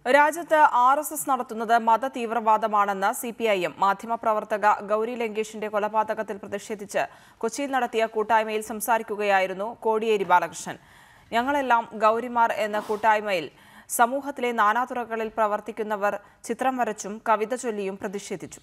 രാജ്യത്ത് R S S നടത്തുന്നത് മത തീവ്രവാദമാണെന്ന് സി പി ഐ എം മാധ്യമപ്രവർത്തക ഗൌരി ലങ്കേഷിന്റെ കൊലപാതകത്തിൽ പ്രതിഷേധിച്ച് കൊച്ചിയിൽ നടത്തിയ കൂട്ടായ്മയിൽ സംസാരിക്കുകയായിരുന്നു കോടിയേരി ബാലകൃഷ്ണൻ ഞങ്ങളെല്ലാം ഗൌരിമാർ എന്ന കൂട്ടായ്മയിൽ സമൂഹത്തിലെ നാനാതുറകളിൽ പ്രവർത്തിക്കുന്നവർ ചിത്രം വരച്ചും കവിത ചൊല്ലിയും പ്രതിഷേധിച്ചു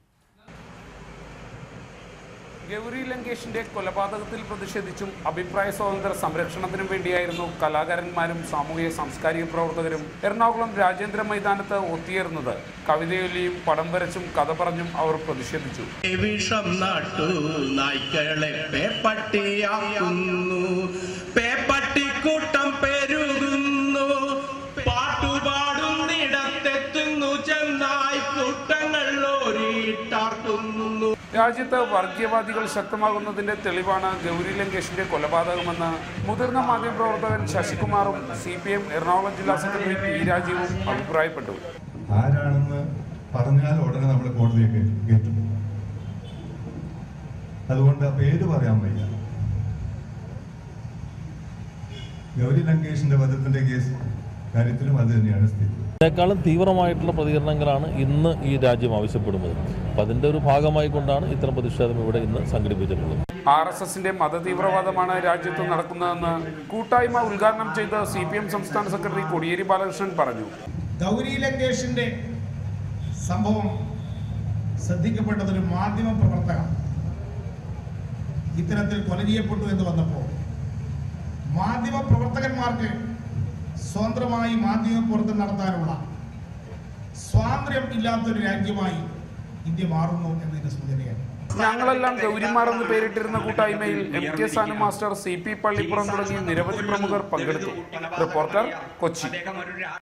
ഗൗരി ലങ്കേഷിന്റെ കൊലപാതകത്തിൽ പ്രതിഷേധിച്ചും അഭിപ്രായ സ്വാതന്ത്ര്യ സംരക്ഷണത്തിനും വേണ്ടിയായിരുന്നു കലാകാരന്മാരും സാമൂഹിക സാംസ്കാരിക പ്രവർത്തകരും എറണാകുളം രാജേന്ദ്ര മൈതാനത്ത് ഒത്തുചേർന്നത് കവിതയൊല്ലിയും പടം വരച്ചും കഥ പറഞ്ഞും അവർ പ്രതിഷേധിച്ചു വിഷം നട്ടു നായ്ക്കളെ പേപ്പട്ടിയാക്കുന്നു പേപ്പട്ടിക്കൂട്ടം പെരുകുന്നു പാട്ടുപാടുന്നിടത്തെത്തുന്നു ചെന്നായി കൂട്ടങ്ങൾ ഓരിട്ടാർക്കുന്നു രാജ്യത്ത് വർഗീയവാദികൾ ശക്തമാകുന്നതിന്റെ തെളിവാണ് ഗൗരി ലങ്കേഷിന്റെ കൊലപാതകമെന്ന് മുതിർന്ന മാധ്യമപ്രവർത്തകൻ ശശികുമാറും സി പി എം എറണാകുളം ജില്ലാ സെക്രട്ടറി പി രാജീവും അഭിപ്രായപ്പെട്ടു ആരാണെന്ന് പറഞ്ഞാൽ ഉടനെ നമ്മൾ കോടതിയൊക്കെ കയറ്റും അതുകൊണ്ട് ആ പേര് പറയാൻ വയ്യ ഗൗരി ലങ്കേഷിന്റെ വധത്തിന്റെ കേസ് കാര്യത്തിലും അത് തന്നെയാണ് സ്ഥിതി ഇതിനേക്കാളും തീവ്രമായിട്ടുള്ള പ്രതികരണങ്ങളാണ് ഇന്ന് ഈ രാജ്യം ആവശ്യപ്പെടുന്നത് അപ്പം അതിൻ്റെ ഒരു ഭാഗമായി കൊണ്ടാണ് ഇത്തരം പ്രതിഷേധം ഇവിടെ ഇന്ന് സംഘടിപ്പിച്ചിട്ടുള്ളത് ആർ എസ് എസിന്റെ മതതീവ്രവാദമാണ് രാജ്യത്ത് നടക്കുന്നതെന്ന് കൂട്ടായ്മ ഉദ്ഘാടനം ചെയ്ത സി പി എം സംസ്ഥാന സെക്രട്ടറി കോടിയേരി ബാലകൃഷ്ണൻ പറഞ്ഞു ഗൗരി ലങ്കേഷിന്റെ സംഭവം ശ്രദ്ധിക്കപ്പെട്ടതൊരു മാധ്യമ പ്രവർത്തക ഇത്തരത്തിൽ കൊല ചെയ്യപ്പെട്ടു എന്ന് വന്നപ്പോൾ മാധ്യമ പ്രവർത്തകന്മാർക്ക് സ്വതന്ത്രമായി മാധ്യമ പ്രവർത്തനം നടത്താനുള്ള സ്വാതന്ത്ര്യം ഇല്ലാത്തൊരു രാജ്യമായി ഇന്ത്യ മാറുന്നു എന്നതിന്റെ സൂചനയാണ് ഞങ്ങളെല്ലാം ഗൗരിമാർ എന്ന് പേരിട്ടിരുന്ന കൂട്ടായ്മയിൽ M K Sanu master C P Pallippuram തുടങ്ങി നിരവധി പ്രമുഖർ പങ്കെടുത്തു റിപ്പോർട്ടർ കൊച്ചി